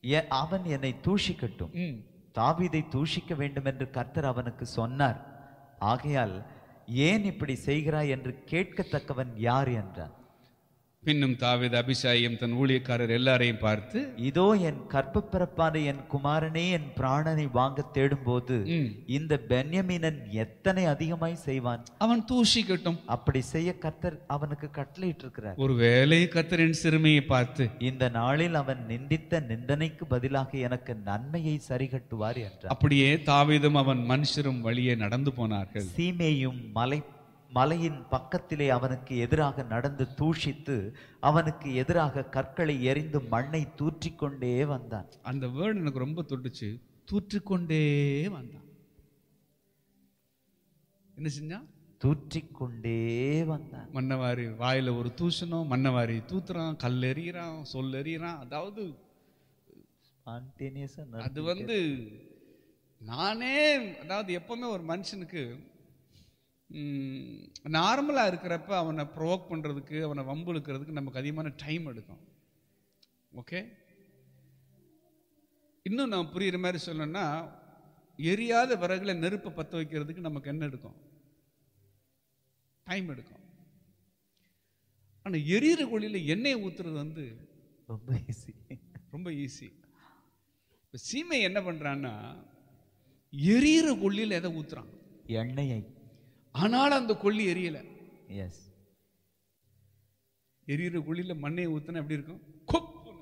எ- அவன் என்னை தூஷிக்கட்டும் ம். தாவீதை தூஷிக்க வேண்டும் என்று கர்த்தர் அவனுக்கு சொன்னார் ஆகையால் ஏன் இப்படி செய்கிறாய் என்று கேட்கத்தக்கவன் யார் என்றான் பின்னும் தாவீது அபிஷாயும் தன் ஊழியக்காரர் எல்லாரையும் பார்த்து இதோ என் கற்பப்பிறப்பான என் குமாரனே என் பிராணனை வாங்க தேடும்போது ம், இந்த பென்யமீனன் எத்தனை அதிகமாய் செய்வான் அவன் தூஷிக்கட்டும் அப்படி செய்ய கர்த்தர் அவனுக்கு கட்டளையிட்டிருக்கிறார் ஒரு வேலை கத்தரின் சிறுமியை பார்த்து இந்த நாளில் அவன் நிந்தித்த நிந்தனைக்கு பதிலாக எனக்கு நன்மையை சரிகட்டுவார் என்றார் அப்படியே தாவீதும் அவன் மனுஷரும் வழியே நடந்து போனார்கள் சீமேயும் மலை மலையின் பக்கத்திலே அவனுக்கு எதிராக நடந்து தூஷித்து அவனுக்கு எதிராக கற்களை எறிந்து மண்ணை தூற்றிக்கொண்டே வந்தான் அந்த வேர்டு எனக்கு ரொம்ப தொட்டுச்சு தூற்றிக்கொண்டே வந்தான் என்ன செஞ்சான் தூற்றிக்கொண்டே வந்தான் மன்னவாரி வாயில ஒரு தூசணம் மன்னவாரி தூத்துறான் கல் எறிகிறான் சொல் எறிகிறான் அதாவது Spontaneous ஆ அது வந்து நானே அதாவது எப்பவுமே ஒரு மனுஷனுக்கு நார்மலாக இருக்கிறப்ப அவனை ப்ரொவோக் பண்ணுறதுக்கு அவனை வம்புழுக்கிறதுக்கு நமக்கு அதிகமான டைம் எடுக்கும் ஓகே இன்னும் நான் புரியுற மாதிரி சொல்லணும்னா எரியாத விறகுல நெருப்பை பற்ற வைக்கிறதுக்கு நமக்கு என்ன எடுக்கும் டைம் எடுக்கும் ஆனால் எரியிற கொள்ளியில் எண்ணெயை ஊத்துறது வந்து ரொம்ப ஈஸி ரொம்ப ஈஸி இப்போ சீமை என்ன பண்றான்னா எரியிற கொள்ளியில் எதை ஊத்துறான் எண்ணெயை ஆனாலும் அந்த கொள்ளி எரியல எஸ் எரியிற கொள்ளியில மண்ணையை ஊத்துனா எப்படி இருக்கும் கொப்புன்னு.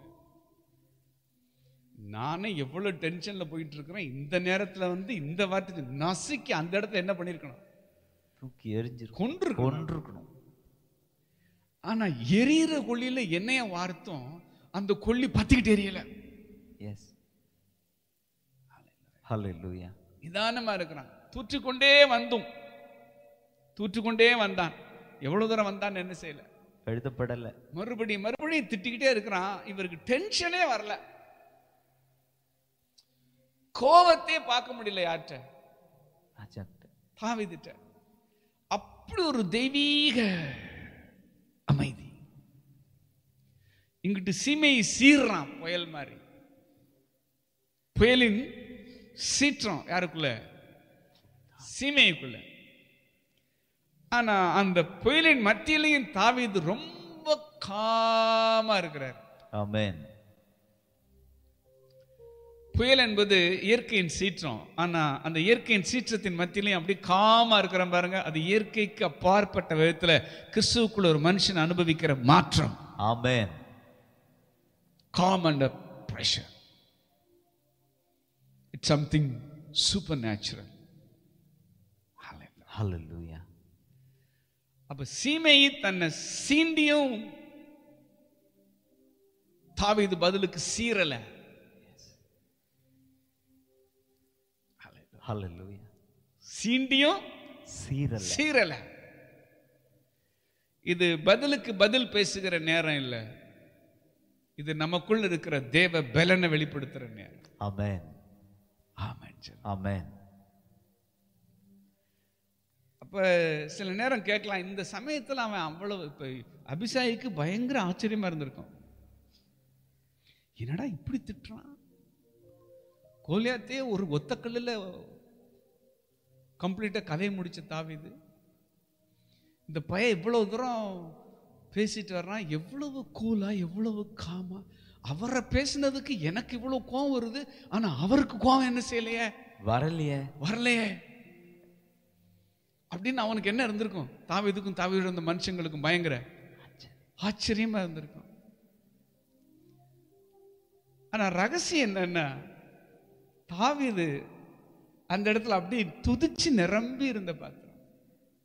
நானே எவ்வளவு டென்ஷன்ல போயிட்டு இருக்கிறேன் இந்த நேரத்துல வந்து இந்த வார்த்தை நசுக்கி அந்த இடத்துல என்ன பண்ணிருக்கணும் தூக்கி எரிஞ்சிருக்கும் கொன்று கொன்றிருக்கணும் ஆனா எரியிற கொள்ளியில எண்ணெய வார்த்தோம் அந்த கொள்ளி பத்திக்கிட்டு எரியல எஸ் ஹalleluya நிதானமா இருக்கிறான் தூற்றிக்கொண்டே வந்தும் தூற்றிக்கொண்டே வந்தான் எவ்வளவு தூரம் வந்தான் என்ன செய்யல எழுதப்படல மறுபடியும் மறுபடியும் திட்டிக்கிட்டே இருக்கிறான் இவருக்கு டென்ஷனே வரல கோவத்தையே பார்க்க முடியல யார்கிட்ட ராஜாக்கிட்ட தாவிதிட்ட அப்படி ஒரு தெய்வீக அமைதி இங்கிட்டு சீமையை சீர்றான் புயல் மாதிரி புயலின் சீற்றம் யாருக்குள்ள சீமைக்குள்ள ஆனா அந்த புயலின் மத்தியிலையும் தாவீது ரொம்ப காமா இருக்கிறார் ஆமென் புயல் என்பது இயற்கையின் சீற்றம் ஆனா அந்த இயற்கையின் சீற்றத்தின் மத்தியிலையும் அப்படி காமா இருக்கிற பாருங்க அது இயற்கைக்கு அப்பாற்பட்ட விதத்துல கிறிஸ்துவுக்குள்ள ஒரு மனுஷன் அனுபவிக்கிற மாற்றம் amen come under pressure it's something super natural ஹalleluya அப்ப சீமையை தன்னை சீண்டியும் தாவீது பதிலுக்கு சீரல ஹalleluya சீண்டியும் சீரல சீரல இது பதிலுக்கு பதில் பேசுகிற நேரம் இல்லை இது நமக்குள்ள இருக்கிற தேவ பலனை வெளிப்படுத்துற நேரம் ஆமென் ஆமென் சார். ஆமென் அப்ப சில நேரம் கேட்கலாம் இந்த சமயத்துல அவன் அவ்வளவு இப்ப அபிஷாயிக்கு பயங்கர ஆச்சரியமா இருந்திருக்கும் என்னடா இப்படி திட்டுறான் கோலியாத்தே ஒரு ஒத்த கல்லுல கம்ப்ளீட்டா கதையை முடிச்ச தாவிது இந்த பையன் இவ்வளவு தூரம் பேசிட்டு வர்றான் எவ்வளவு கூலா எவ்வளவு காமா அவரை பேசினதுக்கு எனக்கு இவ்வளவு கோவம் வருது ஆனா அவருக்கு கோவம் என்ன செய்யலையே வரலையே வரலையே அப்படின்னு அவனுக்கு என்ன இருந்திருக்கும் தாவீதுக்கும் தாவீது இருந்த மனுஷங்களுக்கும் பயங்கர ஆச்சரியமா இருந்திருக்கும் ஆனா ரகசியம் என்னன்னா தாவீது அந்த இடத்துல அப்படியே துதிச்சு நிரம்பி இருந்த பார்த்து